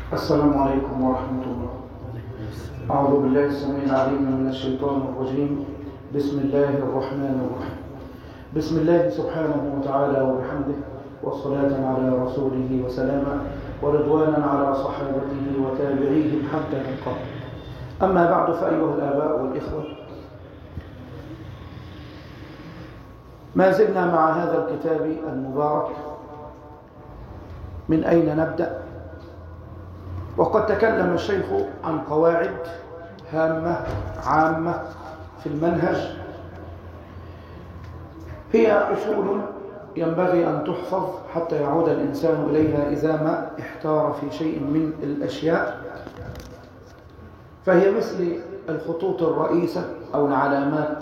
السلام عليكم ورحمة الله أعوذ بالله السميع العليم من الشيطان الرجيم بسم الله الرحمن الرحيم بسم الله سبحانه وتعالى وبحمده والصلاة على رسوله وسلاما ورضوانا على صحابته وتابعيهم حتى نلقاه أما بعد فأيها الآباء والإخوة ما زلنا مع هذا الكتاب المبارك من أين نبدأ وقد تكلم الشيخ عن قواعد هامة عامة في المنهج هي أصول ينبغي أن تحفظ حتى يعود الإنسان إليها إذا ما احتار في شيء من الأشياء فهي مثل الخطوط الرئيسة أو العلامات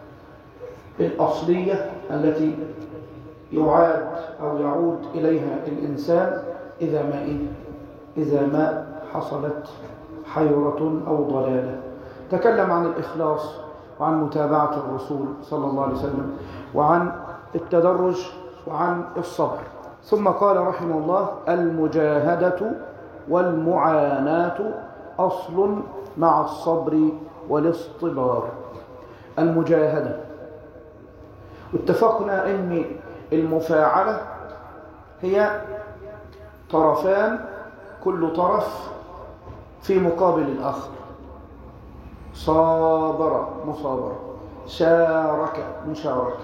الأصلية التي يعاد أو يعود إليها الإنسان إذا ما إيه؟ إذا ما حصلت حيرة أو ضلالة تكلم عن الإخلاص وعن متابعة الرسول صلى الله عليه وسلم وعن التدرج وعن الصبر ثم قال رحمه الله المجاهدة والمعاناة أصل مع الصبر والاصطبار المجاهدة اتفقنا أن المفاعلة هي طرفان كل طرف في مقابل الآخر صابر مصابرة شارك مشاركة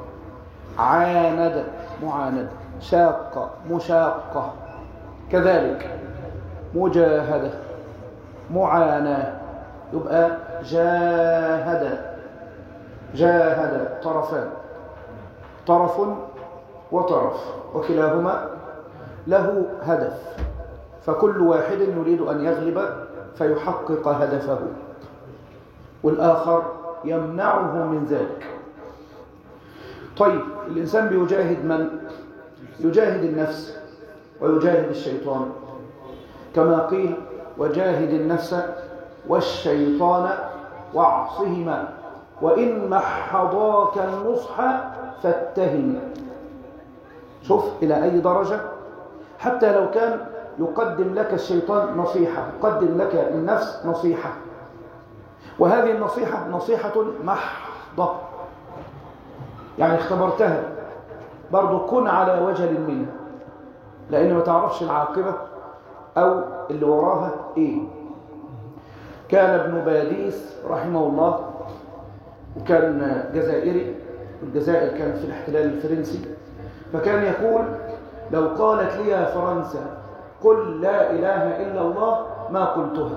عاند معاندة شاق مشاقة كذلك مجاهدة معاناة يبقى جاهد جاهد طرفان طرف وطرف وكلاهما له هدف فكل واحد يريد أن يغلب فيحقق هدفه والآخر يمنعه من ذلك طيب الإنسان بيجاهد من؟ يجاهد النفس ويجاهد الشيطان كما قيل وجاهد النفس والشيطان واعصهما وإن محضاك النصح فاتهم شوف إلى أي درجة حتى لو كان يقدم لك الشيطان نصيحة يقدم لك النفس نصيحة وهذه النصيحة نصيحة محضة يعني اختبرتها برضو كن على وجل منها لأن ما تعرفش العاقبة أو اللي وراها إيه كان ابن باديس رحمه الله وكان جزائري الجزائر كانت في الاحتلال الفرنسي فكان يقول لو قالت لي يا فرنسا قل لا إله إلا الله ما قلتها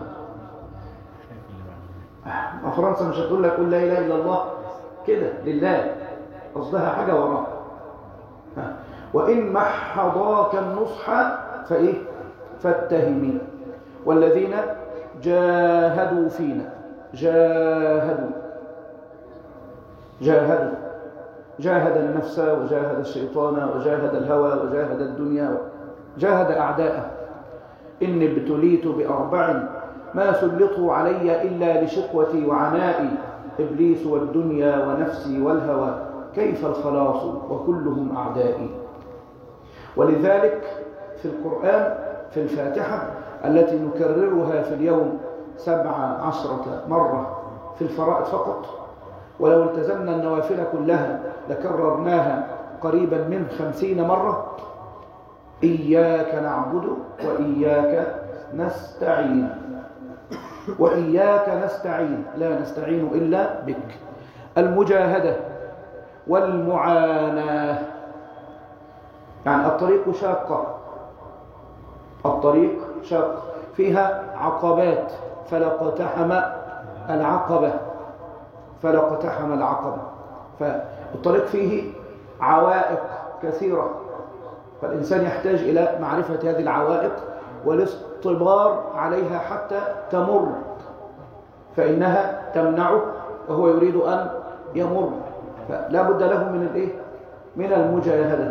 فرنسا مش هتقول لك قل لا إله إلا الله كده لله قصدها حاجة وراها وإن محضاك النصح فإيه فاتهمي والذين جاهدوا فينا جاهدوا جاهدوا جاهد النفس وجاهد الشيطان وجاهد الهوى وجاهد الدنيا جاهد أعداءه إني ابتليت بأربع ما سلطوا علي إلا لشقوتي وعنائي إبليس والدنيا ونفسي والهوى كيف الخلاص وكلهم أعدائي ولذلك في القرآن في الفاتحة التي نكررها في اليوم سبع عشرة مرة في الفرائض فقط ولو التزمنا النوافل كلها لكررناها قريبا من خمسين مرة إياك نعبد وإياك نستعين وإياك نستعين لا نستعين إلا بك المجاهدة والمعاناة يعني الطريق شاقة الطريق شاق فيها عقبات فلقتحم العقبة فلقتحم العقبة فالطريق فيه عوائق كثيرة فالإنسان يحتاج إلى معرفة هذه العوائق والاصطبار عليها حتى تمر فإنها تمنعه وهو يريد أن يمر فلا بد له من الايه من المجاهدة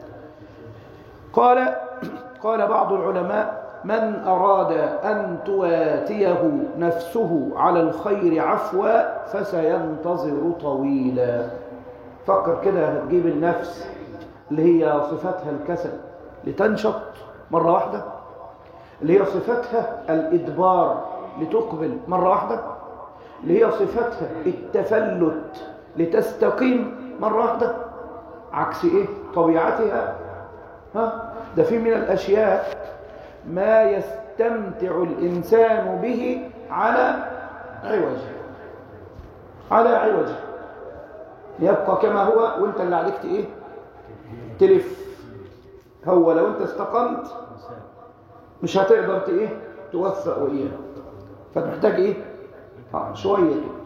قال قال بعض العلماء من أراد أن تواتيه نفسه على الخير عفوا فسينتظر طويلا فكر كده هتجيب النفس اللي هي صفتها الكسل لتنشط مرة واحدة اللي هي صفتها الإدبار لتقبل مرة واحدة اللي هي صفتها التفلت لتستقيم مرة واحدة عكس إيه طبيعتها ها ده في من الأشياء ما يستمتع الإنسان به على عوجه على عوجه يبقى كما هو وانت اللي عليك ايه تلف هو لو انت استقمت مش هتقدر ت- ايه توفق وإياه فتحتاج ايه آه شوية كده.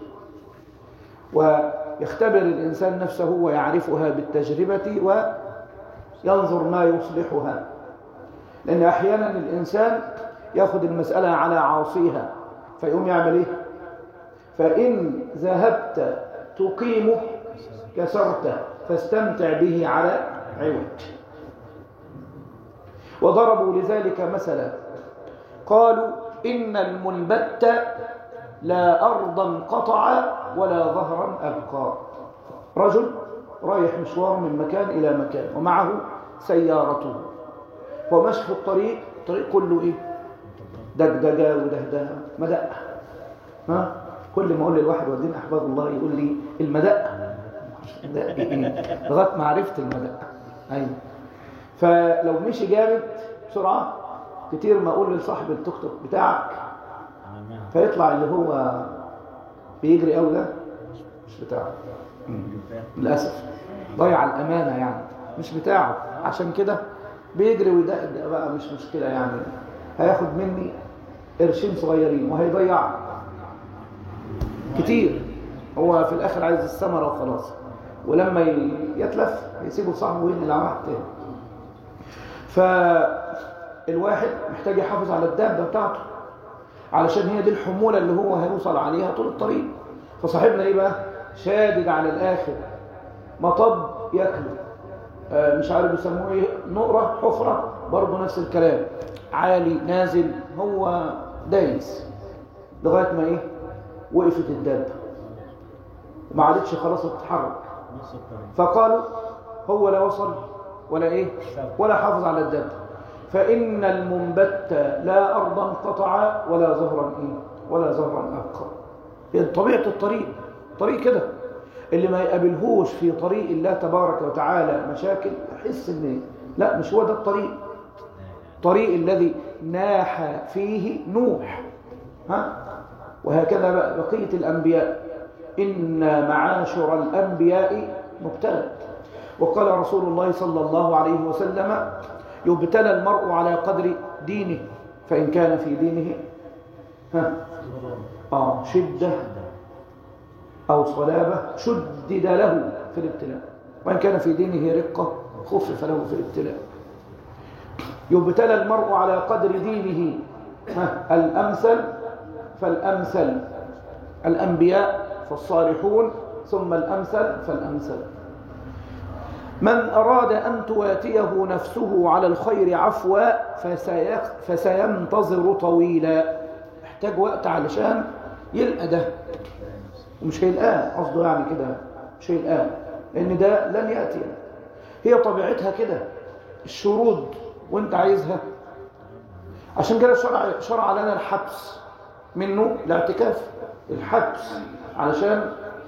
ويختبر الإنسان نفسه ويعرفها بالتجربة وينظر ما يصلحها لأن أحيانا الإنسان يأخذ المسألة على عاصيها فيقوم يعمل إيه فإن ذهبت تقيمه كسرته فاستمتع به على عوج وضربوا لذلك مثلا قالوا إن المنبت لا أرضا قطع ولا ظهرا أبقى رجل رايح مشوار من مكان إلى مكان ومعه سيارته ومشي في الطريق الطريق كله إيه دجدجة ودهدها مدق ها كل ما أقول للواحد ودين أحباب الله يقول لي المدق ده إيه؟ لغاية ما عرفت المدق أيوه فلو مشي جامد بسرعة كتير ما أقول لصاحب التوك توك بتاعك فيطلع اللي هو بيجري قوي ده مش بتاعه للأسف ضيع الأمانة يعني مش بتاعه عشان كده بيجري ويدقدق بقى مش مشكلة يعني هياخد مني قرشين صغيرين وهيضيع كتير هو في الآخر عايز الثمرة وخلاص ولما يتلف هيسيبه صاحبه وين اللي عمل تاني فالواحد محتاج يحافظ على الدابة بتاعته علشان هي دي الحمولة اللي هو هيوصل عليها طول الطريق فصاحبنا ايه بقى شادد على الآخر مطب ياكله آه مش عارف بيسموه ايه نقرة حفرة برضه نفس الكلام عالي نازل هو دايس لغاية ما ايه وقفت الدابة وما عادتش خلاص تتحرك فقالوا هو لا وصل ولا ايه ولا حافظ على الدابة فإن المنبت لا أرضا قطع ولا زهرا إيه ولا زهرا أبقى يعني طبيعة الطريق طريق كده اللي ما يقابلهوش في طريق الله تبارك وتعالى مشاكل يحس ان لا مش هو ده الطريق طريق الذي ناح فيه نوح ها وهكذا بقى بقية الأنبياء إن معاشر الأنبياء مبتلى وقال رسول الله صلى الله عليه وسلم يبتلى المرء على قدر دينه فإن كان في دينه ها آه شدة أو صلابة شدد له في الابتلاء وإن كان في دينه رقة خفف له في الابتلاء يبتلى المرء على قدر دينه ها الأمثل فالأمثل الأنبياء فالصالحون ثم الأمثل فالأمثل من أراد أن تواتيه نفسه على الخير عفوا فسيخ فسينتظر طويلا يحتاج وقت علشان يلقى ده ومش هيلقاه قصده يعني كده مش هيلقاه لأن ده لن يأتي هي طبيعتها كده الشرود وانت عايزها عشان كده شرع, شرع لنا الحبس منه الاعتكاف الحبس علشان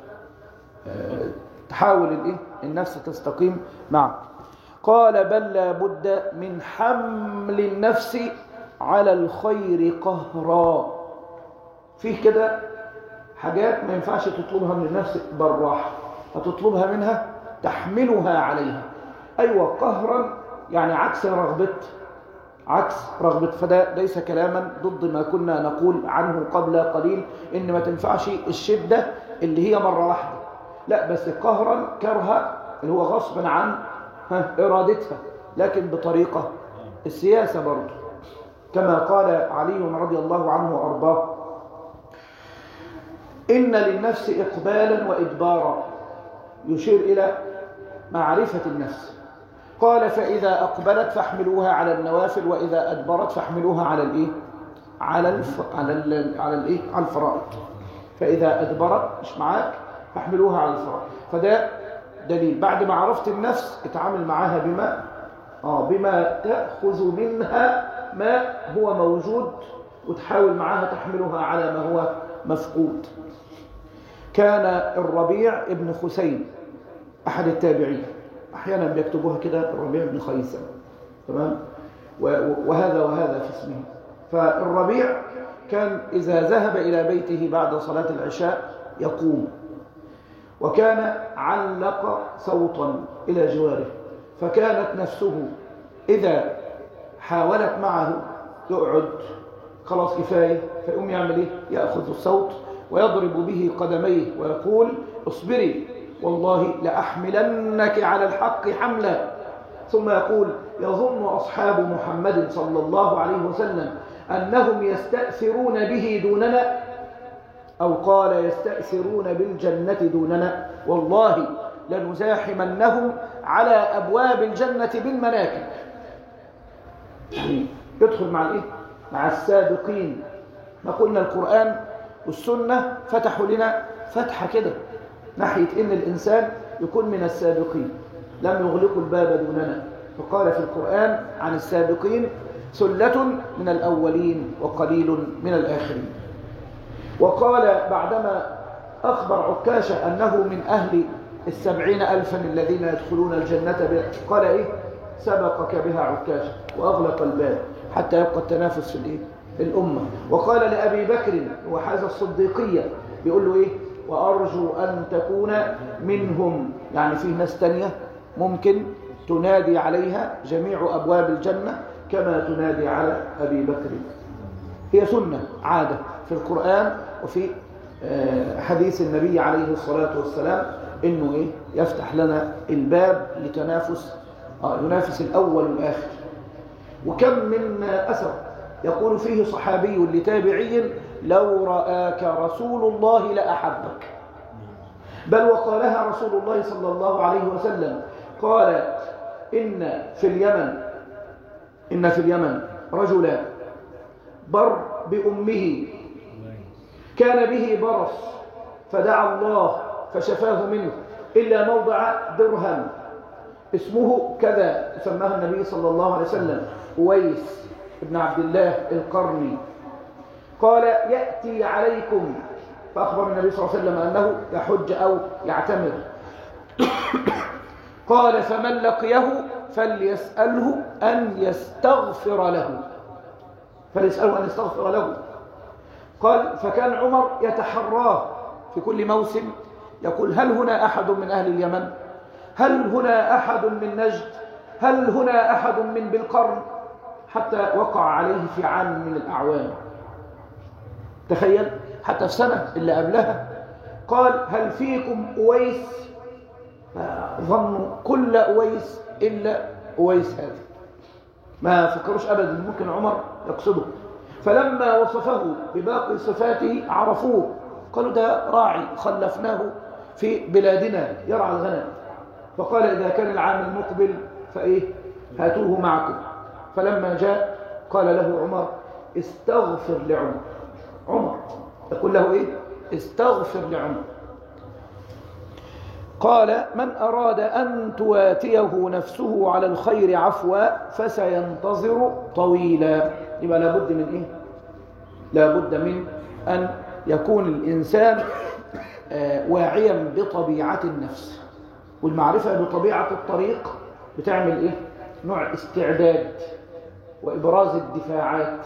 تحاول الايه النفس تستقيم معه قال بل لا بد من حمل النفس على الخير قهرا فيه كده حاجات ما ينفعش تطلبها من النفس بالراحه هتطلبها منها تحملها عليها ايوه قهرا يعني عكس رغبه عكس رغبة فده ليس كلاما ضد ما كنا نقول عنه قبل قليل إن ما تنفعش الشدة اللي هي مرة واحدة لا بس قهرا كرها اللي هو غصبا عن إرادتها لكن بطريقة السياسة برضه كما قال علي رضي الله عنه وأرضاه إن للنفس إقبالا وإدبارا يشير إلى معرفة النفس قال فإذا أقبلت فاحملوها على النوافل وإذا أدبرت فاحملوها على الإيه؟ على الف... على ال... على الإيه؟ على الفرائض فإذا أدبرت مش معاك فاحملوها على الفرائض فده دليل بعد ما عرفت النفس اتعامل معاها بما آه بما تأخذ منها ماء هو موجود وتحاول معاها تحملها على ما هو مفقود كان الربيع ابن خسين أحد التابعين أحيانا بيكتبوها كده الربيع بن خيثم تمام وهذا وهذا في اسمه فالربيع كان إذا ذهب إلى بيته بعد صلاة العشاء يقوم وكان علق صوتا إلى جواره فكانت نفسه إذا حاولت معه يقعد خلاص كفاية فيقوم يعمل إيه؟ يأخذ الصوت ويضرب به قدميه ويقول اصبري والله لأحملنك على الحق حملا ثم يقول يظن أصحاب محمد صلى الله عليه وسلم أنهم يستأثرون به دوننا أو قال يستأثرون بالجنة دوننا والله لنزاحمنهم على أبواب الجنة بالمناكب يعني يدخل مع الإيه؟ مع السابقين ما قلنا القرآن والسنة فتحوا لنا فتحة كده ناحية إن الإنسان يكون من السابقين لم يغلقوا الباب دوننا فقال في القرآن عن السابقين سلة من الأولين وقليل من الآخرين وقال بعدما أخبر عكاشة أنه من أهل السبعين ألفا الذين يدخلون الجنة قال إيه سبقك بها عكاشة وأغلق الباب حتى يبقى التنافس في الإيه؟ الأمة وقال لأبي بكر وحاز الصديقية بيقول له إيه وأرجو أن تكون منهم يعني في ناس تانية ممكن تنادي عليها جميع أبواب الجنة كما تنادي على أبي بكر هي سنة عادة في القرآن وفي حديث النبي عليه الصلاة والسلام إنه إيه يفتح لنا الباب لتنافس آه ينافس الأول والآخر وكم من أثر يقول فيه صحابي لتابعي لو رآك رسول الله لأحبك بل وقالها رسول الله صلى الله عليه وسلم قال إن في اليمن إن في اليمن رجلا بر بأمه كان به برص فدعا الله فشفاه منه إلا موضع درهم اسمه كذا سماه النبي صلى الله عليه وسلم أويس ابن عبد الله القرني قال يأتي عليكم فأخبر النبي صلى الله عليه وسلم أنه يحج أو يعتمر قال فمن لقيه فليسأله أن يستغفر له فليسأله أن يستغفر له قال فكان عمر يتحراه في كل موسم يقول هل هنا أحد من أهل اليمن هل هنا أحد من نجد هل هنا أحد من بالقرن حتى وقع عليه في عام من الأعوام تخيل حتى في سنة اللي قبلها قال هل فيكم أويس ظنوا كل أويس إلا أويس هذا ما فكروش أبدا ممكن عمر يقصده فلما وصفه بباقي صفاته عرفوه قالوا ده راعي خلفناه في بلادنا يرعى الغنم فقال إذا كان العام المقبل فإيه هاتوه معكم فلما جاء قال له عمر استغفر لعمر عمر يقول له إيه استغفر لعمر قال من أراد أن تواتيه نفسه على الخير عفوا فسينتظر طويلا يبقى لابد من إيه لابد من أن يكون الإنسان واعيا بطبيعة النفس والمعرفة بطبيعة الطريق بتعمل إيه نوع استعداد وإبراز الدفاعات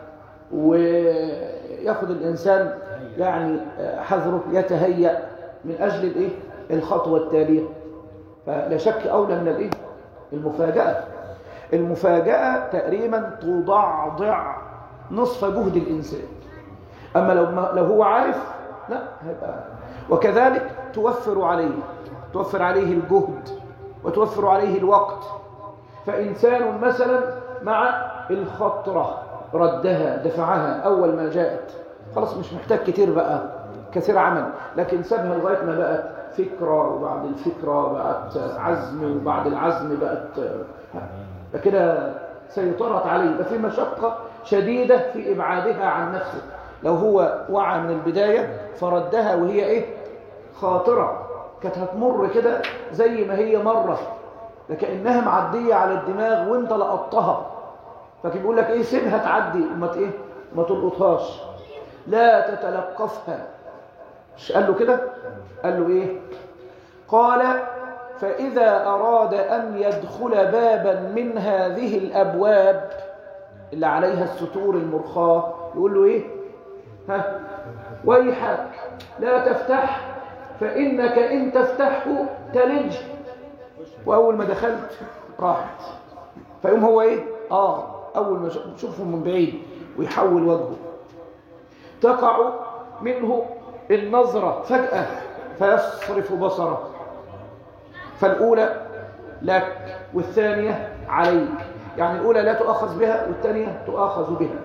ويأخذ الإنسان يعني حذره يتهيأ من أجل الإيه الخطوة التالية فلا شك أولى من الإيه المفاجأة المفاجأة تقريبا تضعضع نصف جهد الإنسان أما لو, ما لو هو عارف لا هيبقى وكذلك توفر عليه توفر عليه الجهد وتوفر عليه الوقت فإنسان مثلا مع الخطرة ردها دفعها أول ما جاءت خلاص مش محتاج كتير بقى كثير عمل لكن سابها لغاية ما بقت فكرة وبعد الفكرة بقت عزم وبعد العزم بقت كده سيطرت عليه يبقى في مشقة شديدة في إبعادها عن نفسه لو هو وعى من البداية فردها وهي إيه خاطرة كانت هتمر كده زي ما هي مرة لكنها معدية على الدماغ وانت لقطتها فكان بيقول لك ايه سيبها تعدي وما ايه ما تلقطهاش لا تتلقفها مش قال له كده قال له ايه قال فإذا أراد أن يدخل بابا من هذه الأبواب اللي عليها الستور المرخاة يقول له إيه ها ويحك لا تفتح فإنك إن تفتحه تلج وأول ما دخلت راحت فيقوم هو إيه آه أول ما تشوفه من بعيد ويحول وجهه تقع منه النظرة فجأة فيصرف بصره فالأولى لك والثانية عليك يعني الأولى لا تؤخذ بها والثانية تؤخذ بها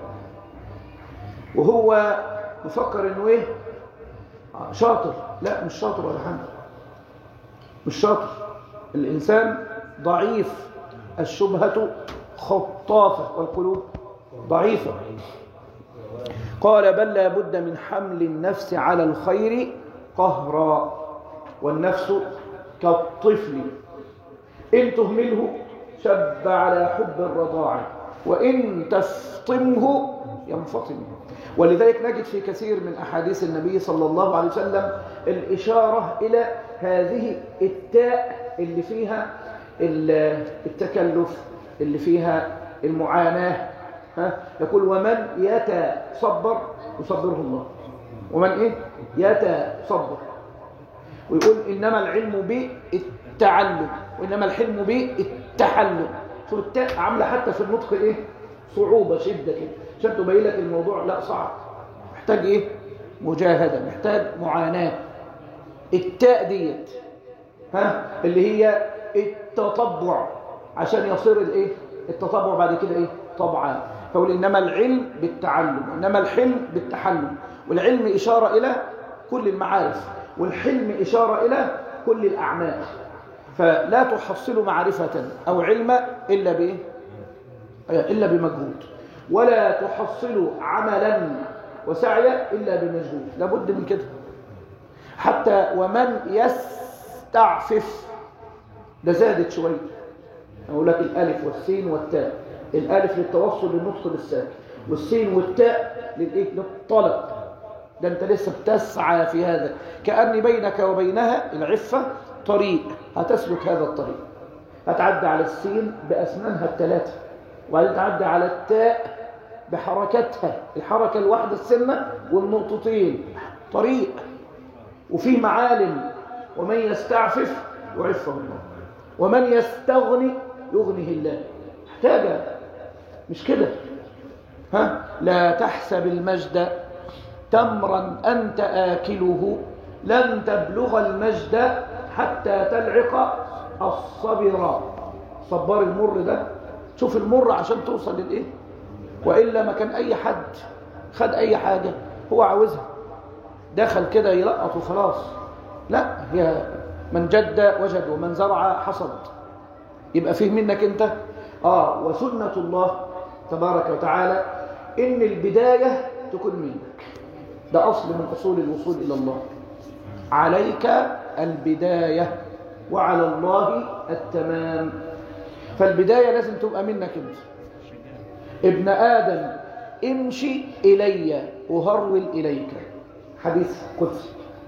وهو مفكر انه ايه شاطر لا مش شاطر ولا حاجه مش شاطر الانسان ضعيف الشبهه خطافه والقلوب ضعيفه قال بل لا بد من حمل النفس على الخير قهرا والنفس كالطفل إن تهمله شب على حب الرضاعة وإن تفطمه ينفطم ولذلك نجد في كثير من أحاديث النبي صلى الله عليه وسلم الإشارة إلى هذه التاء اللي فيها التكلف اللي فيها المعاناة ها؟ يقول ومن يتصبر يصبره الله ومن إيه يتصبر ويقول إنما العلم بالتعلم وإنما الحلم بالتحلم شوف التاء عاملة حتى في النطق إيه صعوبة شدة كده عشان تبين لك الموضوع لا صعب محتاج إيه مجاهدة محتاج معاناة التاء ديت ها اللي هي التطبع عشان يصير الايه التطبع بعد كده ايه طبعا فقول انما العلم بالتعلم انما الحلم بالتحلم والعلم اشاره الى كل المعارف والحلم اشاره الى كل الاعمال فلا تحصل معرفه او علما الا بايه الا بمجهود ولا تحصل عملا وسعيا الا بمجهود لابد من كده حتى ومن يستعفف ده زادت شويه اقول لك الالف والسين والتاء الالف للتوصل للنطق بالساكن والسين والتاء للايه للطلب ده انت لسه بتسعى في هذا كأن بينك وبينها العفة طريق هتسلك هذا الطريق هتعدي على السين بأسنانها الثلاثة وبعدين تعدي على التاء بحركتها الحركة الواحدة السنة والنقطتين طريق وفيه معالم ومن يستعفف يعفه الله ومن يستغني يغنيه الله محتاجة مش كده ها لا تحسب المجد تمرا أنت آكله لن تبلغ المجد حتى تلعق الصبر صبار المر ده شوف المر عشان توصل للإيه وإلا ما كان أي حد خد أي حاجة هو عاوزها دخل كده يلقط وخلاص لا هي من جد وجد ومن زرع حصد يبقى فيه منك انت اه وسنة الله تبارك وتعالى ان البداية تكون منك ده اصل من اصول الوصول الى الله عليك البداية وعلى الله التمام فالبداية لازم تبقى منك انت ابن آدم امشي إلي أهرول إليك حديث قدسي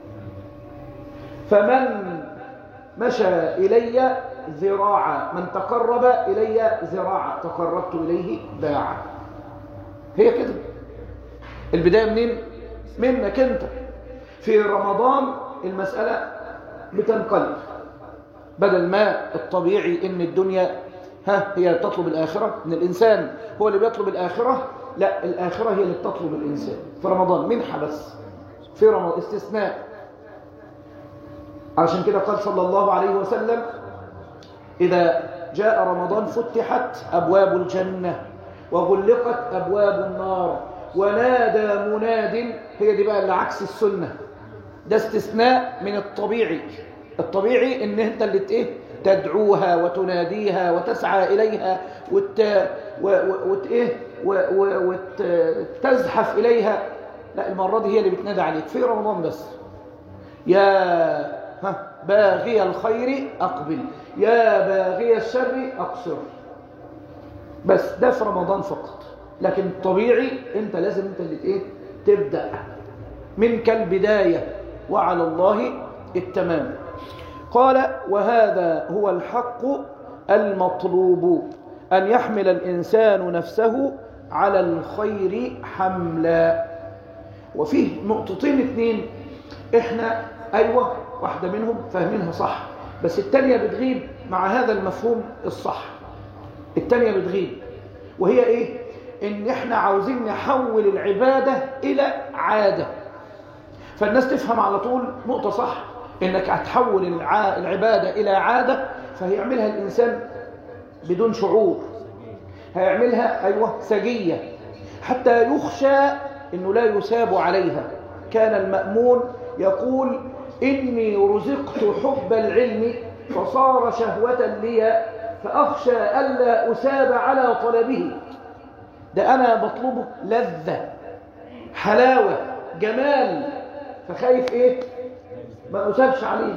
فمن مشى إلي ذراعا من تقرب إلي ذراعا تقربت إليه باعا هي كده البداية منين؟ منك أنت في رمضان المسألة بتنقلب بدل ما الطبيعي إن الدنيا ها هي تطلب الآخرة إن الإنسان هو اللي بيطلب الآخرة لا الآخرة هي اللي بتطلب الإنسان في رمضان منحة بس في رمضان استثناء عشان كده قال صلى الله عليه وسلم إذا جاء رمضان فتحت أبواب الجنة وغلقت أبواب النار ونادى مناد هي دي بقى اللي عكس السنة ده استثناء من الطبيعي الطبيعي ان انت اللي ايه تدعوها وتناديها وتسعى اليها وت وت ايه وتزحف اليها لا المره دي هي اللي بتنادى عليك في رمضان بس يا ها باغي الخير أقبل يا باغي الشر أقصر بس ده في رمضان فقط لكن الطبيعي انت لازم انت اللي ايه تبدأ منك البداية وعلى الله التمام قال وهذا هو الحق المطلوب أن يحمل الإنسان نفسه على الخير حملا وفيه نقطتين اتنين احنا ايوه واحدة منهم فاهمينها صح بس التانية بتغيب مع هذا المفهوم الصح التانية بتغيب وهي ايه ان احنا عاوزين نحول العبادة الى عادة فالناس تفهم على طول نقطة صح انك هتحول الع- العبادة الى عادة فهيعملها الانسان بدون شعور هيعملها ايوه سجية حتى يخشى انه لا يساب عليها كان المأمون يقول إني رزقت حب العلم فصار شهوة لي فأخشى ألا أساب على طلبه ده أنا بطلبه لذة حلاوة جمال فخايف إيه ما أسابش عليه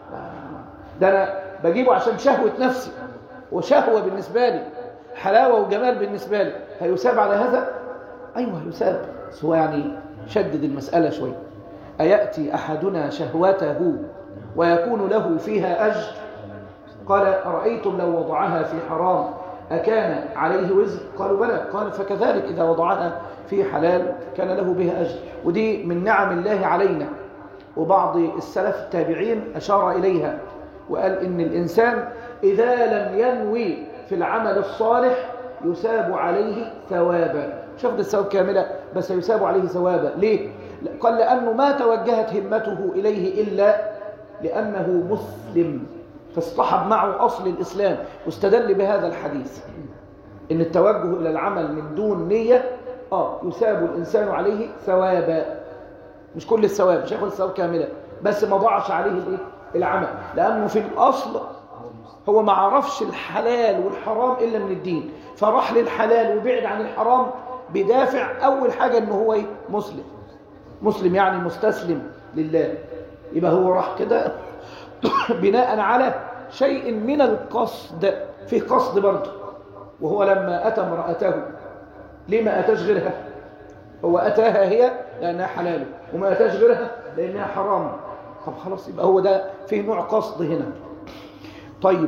ده أنا بجيبه عشان شهوة نفسي وشهوة بالنسبة لي حلاوة وجمال بالنسبة لي هيساب على هذا أيوه هيساب بس هو يعني شدد المسألة شوية أيأتي أحدنا شهوته ويكون له فيها أجر قال أرأيتم لو وضعها في حرام أكان عليه وزر قالوا بلى قال فكذلك إذا وضعها في حلال كان له بها أجر ودي من نعم الله علينا وبعض السلف التابعين أشار إليها وقال إن الإنسان إذا لم ينوي في العمل الصالح يساب عليه ثوابا شفت الثواب كاملة بس يساب عليه ثوابا ليه؟ قال لأنه ما توجهت همته إليه إلا لأنه مسلم فاصطحب معه أصل الإسلام واستدل بهذا الحديث إن التوجه إلى العمل من دون نية آه يساب الإنسان عليه ثوابا مش كل الثواب مش هياخد الثواب كاملة بس ما ضاعش عليه الإيه؟ العمل لأنه في الأصل هو ما عرفش الحلال والحرام إلا من الدين فراح للحلال وبعد عن الحرام بدافع أول حاجة إنه هو إيه؟ مسلم مسلم يعني مستسلم لله يبقى هو راح كده بناء على شيء من القصد في قصد برضه وهو لما أتى امرأته ليه ما أتاش غيرها هو أتاها هي لأنها حلاله وما أتاش غيرها لأنها حرام طب خلاص يبقى هو ده فيه نوع قصد هنا طيب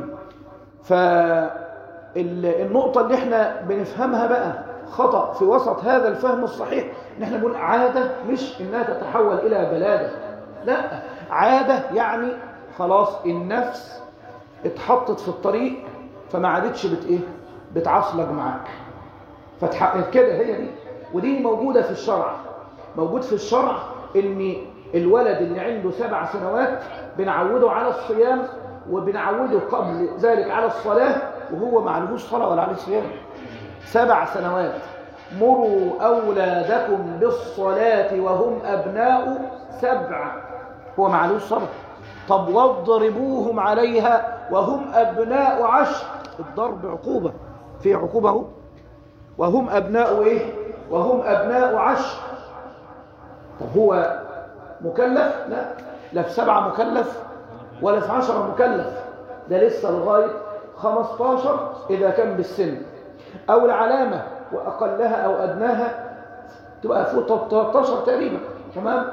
فالنقطة اللي احنا بنفهمها بقى خطأ في وسط هذا الفهم الصحيح ان احنا نقول عادة مش انها تتحول الى بلادة لا عادة يعني خلاص النفس اتحطت في الطريق فما عادتش بت ايه بتعصلج معاك فتحقق كده هي دي ودي موجودة في الشرع موجود في الشرع ان الولد اللي عنده سبع سنوات بنعوده على الصيام وبنعوده قبل ذلك على الصلاة وهو ما عليهوش صلاة ولا عليه صيام سبع سنوات مروا أولادكم بالصلاة وهم أبناء سبع هو ما عليهوش صلاة طب واضربوهم عليها وهم أبناء عشر الضرب عقوبة في عقوبة اهو وهم أبناء إيه وهم أبناء عشر طب هو مكلف لا لا في سبعة مكلف ولا في عشرة مكلف ده لسه لغاية 15 إذا كان بالسن أو العلامة وأقلها أو أدناها تبقى فوق 13 تقريبا تمام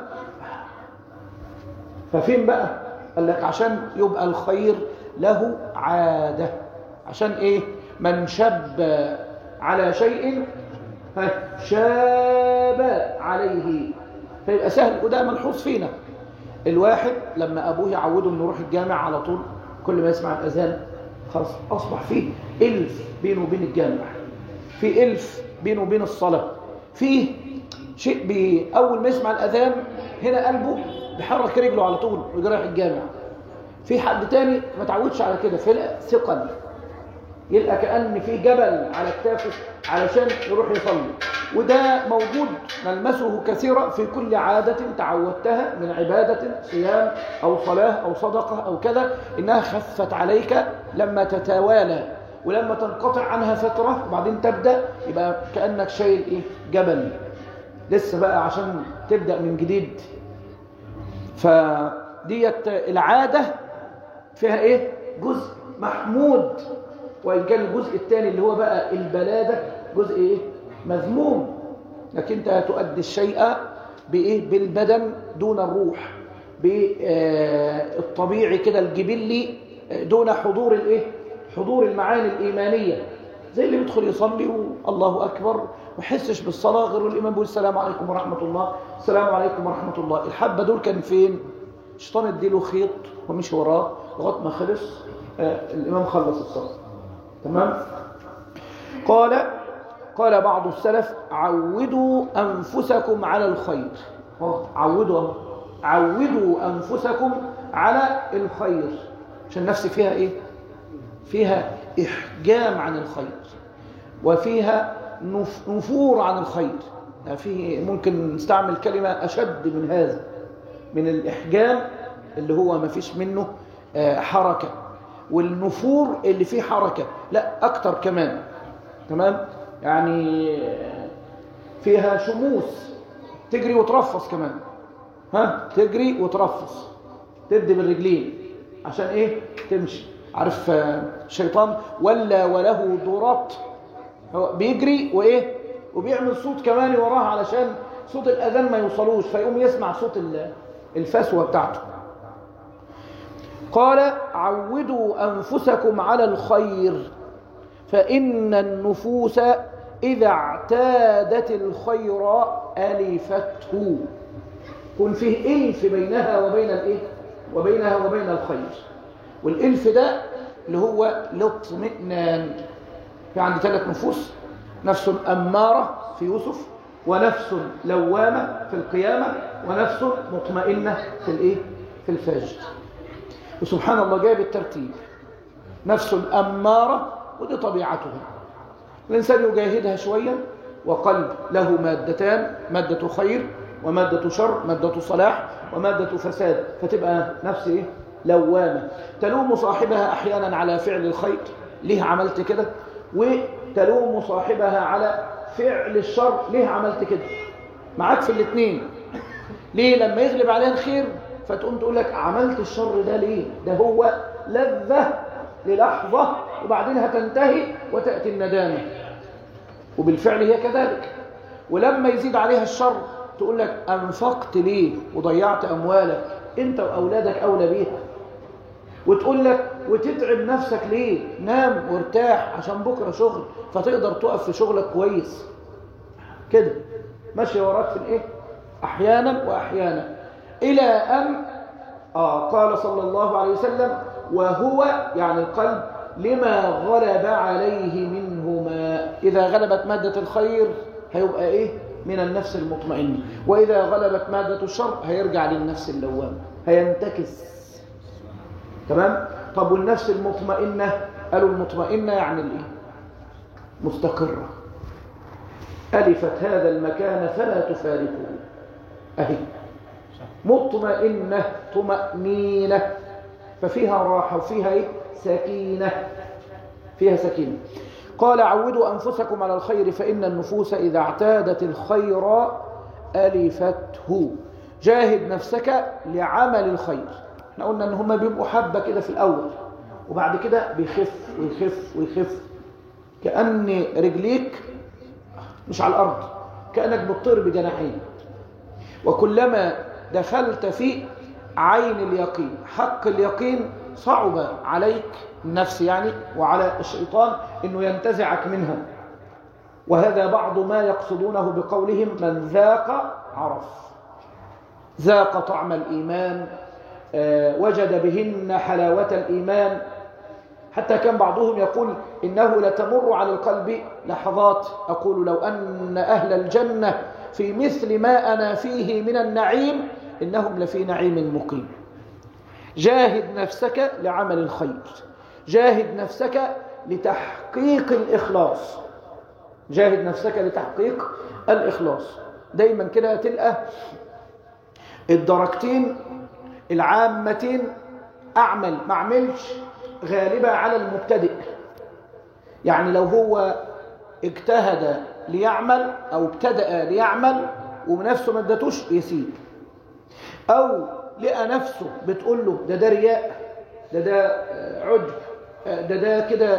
ففين بقى قال لك عشان يبقى الخير له عادة عشان إيه من شب على شيء ها، شاب عليه فيبقى سهل وده ملحوظ فينا الواحد لما أبوه يعوده أنه يروح الجامع على طول كل ما يسمع الأذان خلاص أصبح فيه إلف بينه وبين الجامع في إلف بينه وبين الصلاة فيه شيء بي أول ما يسمع الأذان هنا قلبه بيحرك رجله على طول ويجي رايح الجامع في حد تاني ما تعودش على كده في ثقل يلقى كأن في جبل على كتافه علشان يروح يصلي وده موجود نلمسه كثيرا في كل عادة تعودتها من عبادة صيام أو صلاة أو صدقة أو كذا إنها خفت عليك لما تتوالى ولما تنقطع عنها فترة وبعدين تبدأ يبقى كأنك شايل إيه جبل لسه بقى عشان تبدأ من جديد فديت العادة فيها إيه جزء محمود وإن كان الجزء الثاني اللي هو بقى البلادة جزء إيه مذموم لكن أنت تؤدي الشيء بإيه بالبدن دون الروح بالطبيعي كده الجبلي دون حضور الإيه حضور المعاني الإيمانية زي اللي بيدخل يصلي والله أكبر ما يحسش بالصلاة غير الإمام بيقول السلام عليكم ورحمة الله السلام عليكم ورحمة الله الحبة دول كان فين الشيطان اديله خيط ومشي وراه لغايه ما خلص آه الإمام خلص الصلاة تمام قال قال بعض السلف عودوا أنفسكم على الخير عودوا عودوا أنفسكم على الخير عشان النفس فيها إيه فيها إحجام عن الخير وفيها نفور عن الخير يعني فيه ممكن نستعمل كلمة أشد من هذا من الإحجام اللي هو ما فيش منه حركة والنفور اللي فيه حركة لا أكتر كمان تمام يعني فيها شموس تجري وترفص كمان ها تجري وترفص تدي بالرجلين عشان ايه تمشي عارف الشيطان ولا وله ضرط هو بيجري وايه وبيعمل صوت كمان وراه علشان صوت الاذان ما يوصلوش فيقوم يسمع صوت الفسوه بتاعته قال عودوا انفسكم على الخير فان النفوس اذا اعتادت الخير الفته كن فيه الف بينها وبين الايه وبينها وبين الخير والالف ده اللي هو الاطمئنان في عندي ثلاث نفوس نفس أمارة في يوسف ونفس لوامة في القيامة ونفس مطمئنة في الايه في الفجر وسبحان الله جايب الترتيب نفس أمارة ودي طبيعتها الإنسان يجاهدها شوية وقلب له مادتان مادة خير ومادة شر مادة صلاح ومادة فساد فتبقى نفس ايه لوامة تلوم صاحبها أحيانا على فعل الخير ليه عملت كده وتلوم صاحبها على فعل الشر ليه عملت كده معاك في الاثنين ليه لما يغلب عليها الخير فتقوم تقول لك عملت الشر ده ليه ده هو لذة للحظة وبعدين هتنتهي وتأتي الندامة وبالفعل هي كذلك ولما يزيد عليها الشر تقول لك أنفقت ليه وضيعت أموالك انت وأولادك أولى بيها وتقول لك وتتعب نفسك ليه نام وارتاح عشان بكرة شغل فتقدر تقف في شغلك كويس كده ماشي وراك في الايه احيانا واحيانا الى ان آه قال صلى الله عليه وسلم وهو يعني القلب لما غلب عليه منهما اذا غلبت مادة الخير هيبقى ايه من النفس المطمئنة واذا غلبت مادة الشر هيرجع للنفس اللوامة هينتكس تمام طب والنفس المطمئنة قالوا المطمئنة يعني الايه مستقرة ألفت هذا المكان فلا تفارقه أهي مطمئنة طمأنينة ففيها راحة وفيها إيه؟ سكينة فيها سكينة قال عودوا أنفسكم على الخير فإن النفوس إذا اعتادت الخير ألفته جاهد نفسك لعمل الخير احنا قلنا ان هم بيبقوا حبة كده في الأول وبعد كده بيخف ويخف ويخف كأن رجليك مش على الأرض كأنك بتطير بجناحين وكلما دخلت في عين اليقين حق اليقين صعب عليك النفس يعني وعلى الشيطان انه ينتزعك منها وهذا بعض ما يقصدونه بقولهم من ذاق عرف ذاق طعم الإيمان وجد بهن حلاوة الإيمان حتى كان بعضهم يقول إنه لتمر على القلب لحظات أقول لو أن أهل الجنة في مثل ما أنا فيه من النعيم إنهم لفي نعيم مقيم جاهد نفسك لعمل الخير جاهد نفسك لتحقيق الإخلاص جاهد نفسك لتحقيق الإخلاص دايما كده تلقى الدرجتين العامتين أعمل ما أعملش غالبة على المبتدئ يعني لو هو اجتهد ليعمل أو ابتدأ ليعمل ونفسه ما ادتوش يسيب أو لقى نفسه بتقول له ده ده رياء ده ده عجب ده ده كده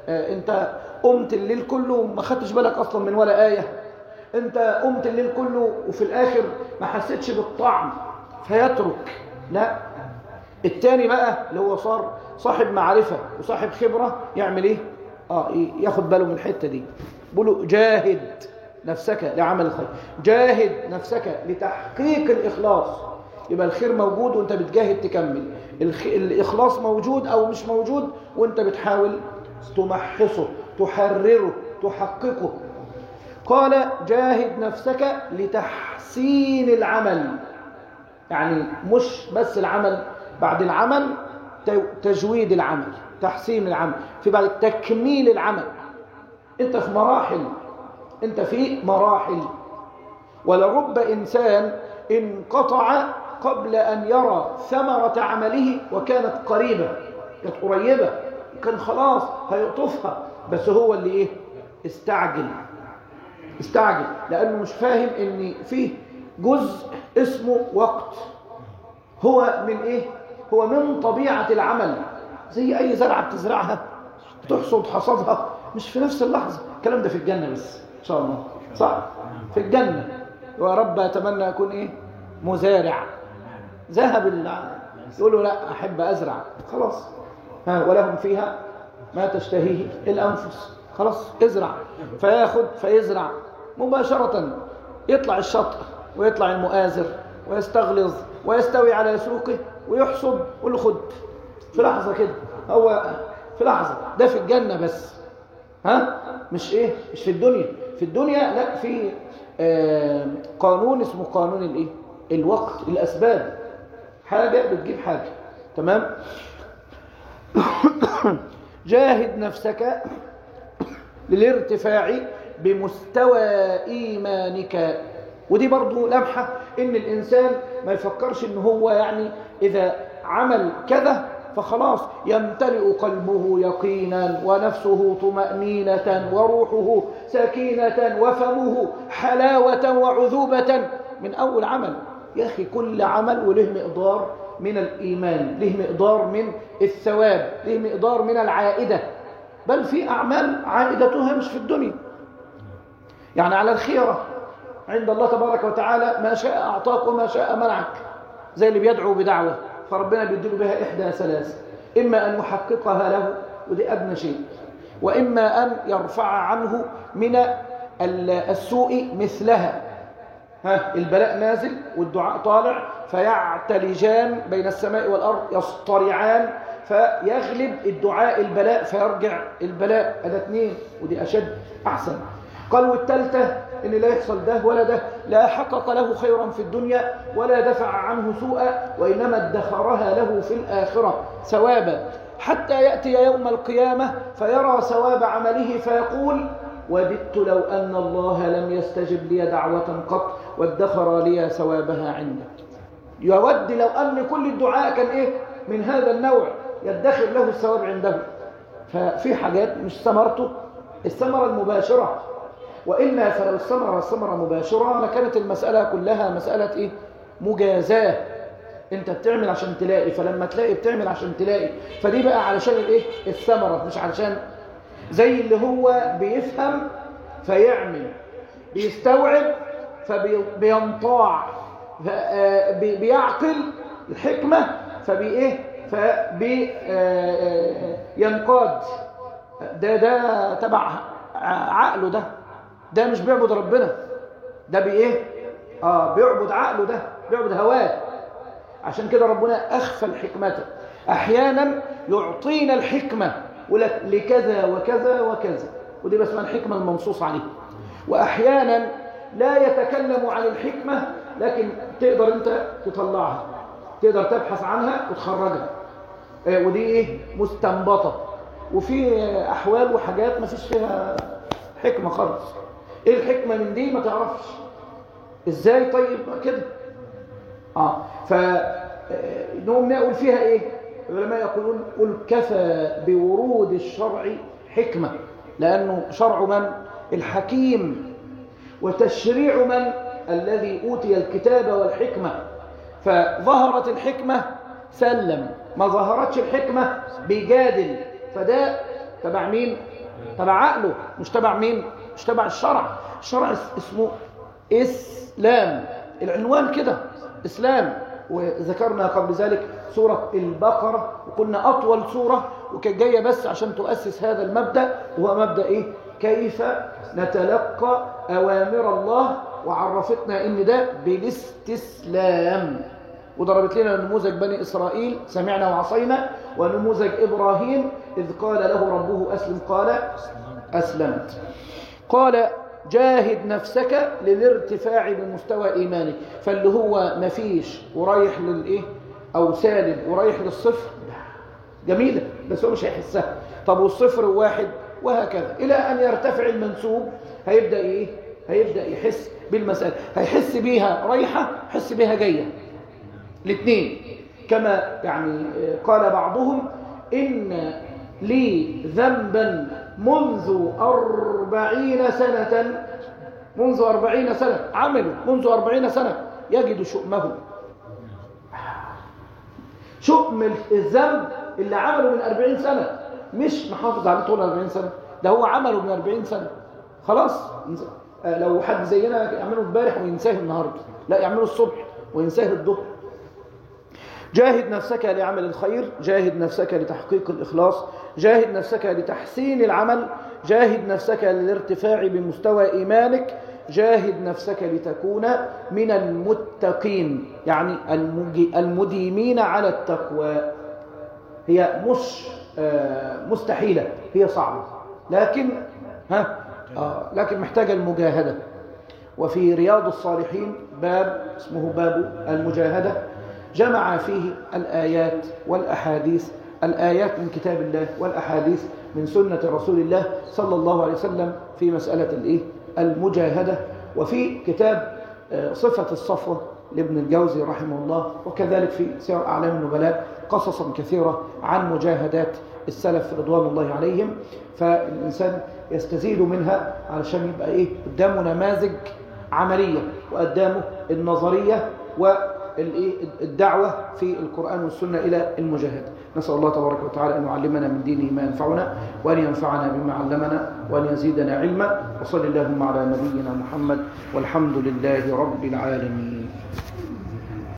آه انت قمت الليل كله وما خدتش بالك اصلا من ولا آية انت قمت الليل كله وفي الاخر ما حسيتش بالطعم فيترك لا التاني بقى اللي هو صار صاحب معرفة وصاحب خبرة يعمل ايه اه ياخد باله من الحتة دي بيقولوا جاهد نفسك لعمل الخير جاهد نفسك لتحقيق الإخلاص يبقى الخير موجود وانت بتجاهد تكمل الخ... الإخلاص موجود أو مش موجود وانت بتحاول تمحصه تحرره تحققه قال جاهد نفسك لتحسين العمل يعني مش بس العمل بعد العمل تجويد العمل تحسين العمل في بعد تكميل العمل انت في مراحل انت في مراحل ولرب انسان انقطع قبل ان يرى ثمرة عمله وكانت قريبة كانت قريبة كان خلاص هيقطفها بس هو اللي ايه استعجل استعجل لانه مش فاهم ان فيه جزء اسمه وقت هو من ايه هو من طبيعة العمل زي اي زرعة بتزرعها تحصد حصادها مش في نفس اللحظة الكلام ده في الجنة بس ان شاء الله صح في الجنة يا رب اتمنى اكون ايه مزارع ذهب يقول له لا احب ازرع خلاص ها ولهم فيها ما تشتهيه الانفس خلاص ازرع فياخد فيزرع مباشرة يطلع الشطر ويطلع المؤازر ويستغلظ ويستوي على سوقه ويحصد ويقول له خد في لحظة كده هو في لحظة ده في الجنة بس ها مش ايه مش في الدنيا في الدنيا لا في آه قانون اسمه قانون الايه الوقت الاسباب حاجة بتجيب حاجة تمام جاهد نفسك للارتفاع بمستوى إيمانك ودي برضو لمحة إن الإنسان ما يفكرش إن هو يعني إذا عمل كذا فخلاص يمتلئ قلبه يقينا ونفسه طمأنينة وروحه سكينة وفمه حلاوة وعذوبة من أول عمل يا أخي كل عمل وله مقدار من الإيمان له مقدار من الثواب له مقدار من العائدة بل في أعمال عائدتها مش في الدنيا يعني على الخيرة عند الله تبارك وتعالى ما شاء أعطاك وما شاء منعك زي اللي بيدعو بدعوة فربنا بيدل بها إحدى ثلاث إما أن يحققها له ودي أدنى شيء وإما أن يرفع عنه من السوء مثلها ها البلاء نازل والدعاء طالع فيعتلجان بين السماء والأرض يصطرعان فيغلب الدعاء البلاء فيرجع البلاء هذا اثنين ودي أشد أحسن قال والثالثة إن لا يحصل ده ولا ده لا حقق له خيرا في الدنيا ولا دفع عنه سوءا وإنما ادخرها له في الآخرة ثوابا حتى يأتي يوم القيامة فيرى ثواب عمله فيقول وددت لو أن الله لم يستجب لي دعوة قط وادخر لي ثوابها عنده يود لو أن كل الدعاء كان إيه من هذا النوع يدخر له الثواب عنده ففي حاجات مش ثمرته الثمرة المباشرة وإلا فلو الثمرة الثمرة مباشرة لكانت المسألة كلها مسألة إيه مجازاة انت بتعمل عشان تلاقي فلما تلاقي بتعمل عشان تلاقي فدي بقى علشان الايه الثمرة مش علشان زي اللي هو بيفهم فيعمل بيستوعب فبينطاع بيعقل الحكمة فبي ايه فبينقاد ده ده تبع عقله ده ده مش بيعبد ربنا ده بايه اه بيعبد عقله ده بيعبد هواه عشان كده ربنا اخفى الحكمة احيانا يعطينا الحكمة ولك لكذا وكذا وكذا ودي بس اسمها الحكمة المنصوص عليها واحيانا لا يتكلم عن الحكمة لكن تقدر انت تطلعها تقدر تبحث عنها وتخرجها آه ودي ايه مستنبطة وفي احوال وحاجات ما فيش فيها حكمة خالص ايه الحكمة من دي ما تعرفش ازاي طيب كده اه ف نقوم نقول فيها ايه العلماء يقولون قل كفى بورود الشرع حكمة لأنه شرع من الحكيم وتشريع من الذي أوتي الكتاب والحكمة فظهرت الحكمة سلم ما ظهرتش الحكمة بيجادل فده تبع مين تبع عقله مش تبع مين مش تبع الشرع الشرع اس- اسمه اسلام العنوان كده اسلام وذكرنا قبل ذلك سورة البقرة وقلنا أطول سورة وكانت جاية بس عشان تؤسس هذا المبدأ وهو مبدأ إيه؟ كيف نتلقى أوامر الله وعرفتنا إن ده بالاستسلام وضربت لنا نموذج بني إسرائيل سمعنا وعصينا ونموذج إبراهيم إذ قال له ربه أسلم قال أسلمت قال جاهد نفسك للارتفاع بمستوى إيمانك فاللي هو مفيش ورايح للإيه أو سالب ورايح للصفر جميلة بس هو مش هيحسها طب والصفر واحد وهكذا إلى أن يرتفع المنسوب هيبدأ إيه هيبدأ يحس بالمسألة هيحس بيها رايحة يحس بيها جاية الاثنين كما يعني قال بعضهم إن لي ذنبا منذ أربعين سنة منذ أربعين سنة عملوا منذ أربعين سنة يجد شؤمه شؤم الذنب اللي عمله من أربعين سنة مش محافظ عليه طول أربعين سنة ده هو عمله من أربعين سنة خلاص آه، لو حد زينا يعمله امبارح وينساه النهارده لا يعمله الصبح وينساه الظهر جاهد نفسك لعمل الخير جاهد نفسك لتحقيق الإخلاص جاهد نفسك لتحسين العمل جاهد نفسك للارتفاع بمستوى إيمانك جاهد نفسك لتكون من المتقين يعني المج- المديمين على التقوى هي مش آه، مستحيلة هي صعبة لكن ها آه لكن محتاجة المجاهدة وفي رياض الصالحين باب اسمه باب المجاهدة جمع فيه الآيات والأحاديث الآيات من كتاب الله والأحاديث من سنة رسول الله صلى الله عليه وسلم في مسألة الإيه؟ المجاهدة وفي كتاب آه، صفة الصفوة لابن الجوزي رحمه الله وكذلك في سير أعلام النبلاء قصصا كثيرة عن مجاهدات السلف رضوان الله عليهم فالإنسان يستزيد منها علشان يبقى إيه قدامه نماذج عملية وقدامه النظرية والدعوة في القرآن والسنة إلى المجاهدة نسأل الله تبارك وتعالى أن يعلمنا من دينه ما ينفعنا وأن ينفعنا بما علمنا وأن يزيدنا علما وصل اللهم على نبينا محمد والحمد لله رب العالمين